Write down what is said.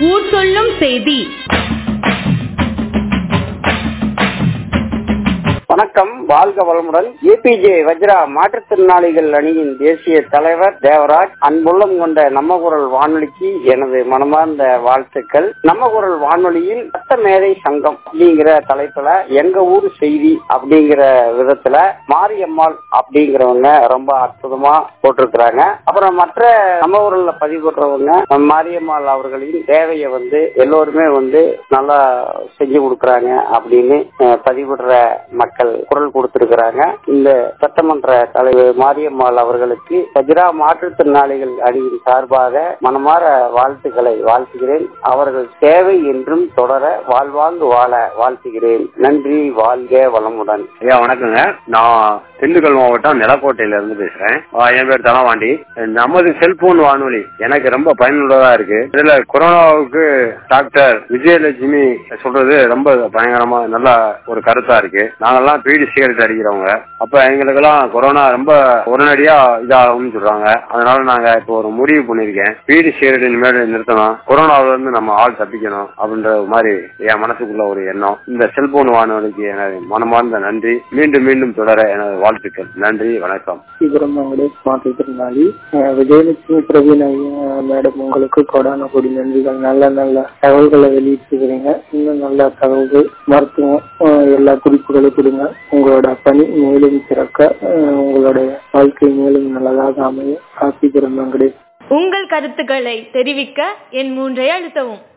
ஊர் சொல்லும் செய்தி வணக்கம் வாழ்க வளமுடன் ஏபிஜே வஜ்ரா மாற்றுத்திறனாளிகள் அணியின் தேசிய தலைவர் தேவராஜ் அன்புள்ளம் கொண்ட நம்ம குரல் வானொலிக்கு எனது மனமார்ந்த வாழ்த்துக்கள் நம்ம குரல் வானொலியில் சட்ட மேதை சங்கம் அப்படிங்கிற தலைப்புல எங்க ஊர் செய்தி அப்படிங்கிற விதத்துல மாரியம்மாள் அப்படிங்கிறவங்க ரொம்ப அற்புதமா போட்டிருக்கிறாங்க அப்புறம் மற்ற நம்ம ஊரில் பதிவுறவங்க மாரியம்மாள் அவர்களின் தேவையை வந்து எல்லோருமே வந்து நல்லா செஞ்சு கொடுக்கறாங்க அப்படின்னு அஹ், பதிவிடுற மக்கள் குரல் கொடுத்திருக்கிறாங்க இந்த சட்டமன்ற தலைவர் மாரியம்மாள் அவர்களுக்கு வஜ்ரா மாற்றுத்திறனாளிகள் அணியின் சார்பாக மனமார வாழ்த்துக்களை வாழ்த்துகிறேன் அவர்கள் சேவை என்றும் தொடர வாழ்வாங்கு வாழ வாழ்த்துகிறேன் நன்றி வாழ்க வளமுடன் ஐயா வணக்கங்க நான் திண்டுக்கல் மாவட்டம் நிலக்கோட்டையில இருந்து பேசுறேன் ஆ, என் பேர் தனவாண்டி நமது செல்போன் வானொலி எனக்கு ரொம்ப பயனுள்ளதா இருக்கு இதுல கொரோனாவுக்கு டாக்டர் விஜயலட்சுமி சொல்றது ரொம்ப பயங்கரமா நல்ல ஒரு கருத்தா இருக்கு நாங்கெல்லாம் பீடி சிகரெட் அடிக்கிறவங்க அப்ப எங்களுக்கெல்லாம் கொரோனா ரொம்ப உடனடியா இதாகும்னு சொல்றாங்க அதனால நாங்க இப்போ ஒரு முடிவு பண்ணிருக்கேன் பீடி சிகரெட் இனிமேல் நிறுத்தணும் கொரோனாவில இருந்து நம்ம ஆள் தப்பிக்கணும் அப்படின்ற மாதிரி என் மனசுக்குள்ள ஒரு எண்ணம் இந்த செல்போன் வானொலிக்கு எனது மனமார்ந்த நன்றி மீண்டும் மீண்டும் தொடர எனது வாழ்த்துக்கள் நன்றி வணக்கம் ஸ்ரீபெரும்புடைய மாற்றுத்திறனாளி அஹ் விஜயலட்சுமி பிரவீன் ஐயா மேடம் உங்களுக்கு கொடான கொடி நன்றிகள் நல்ல நல்ல தகவல்களை வெளியிட்டிருக்கிறீங்க இன்னும் நல்ல தகவல்கள் மருத்துவம் அஹ் எல்லா குறிப்புகளும் கொடுங்க உங்களோட பணி மேலும் சிறக்க அஹ் உங்களுடைய வாழ்க்கை மேலும் நல்லதாக அமைய காசி பெரும்பங்கடே உங்கள் கருத்துக்களை தெரிவிக்க என் மூன்றை அழுத்தவும்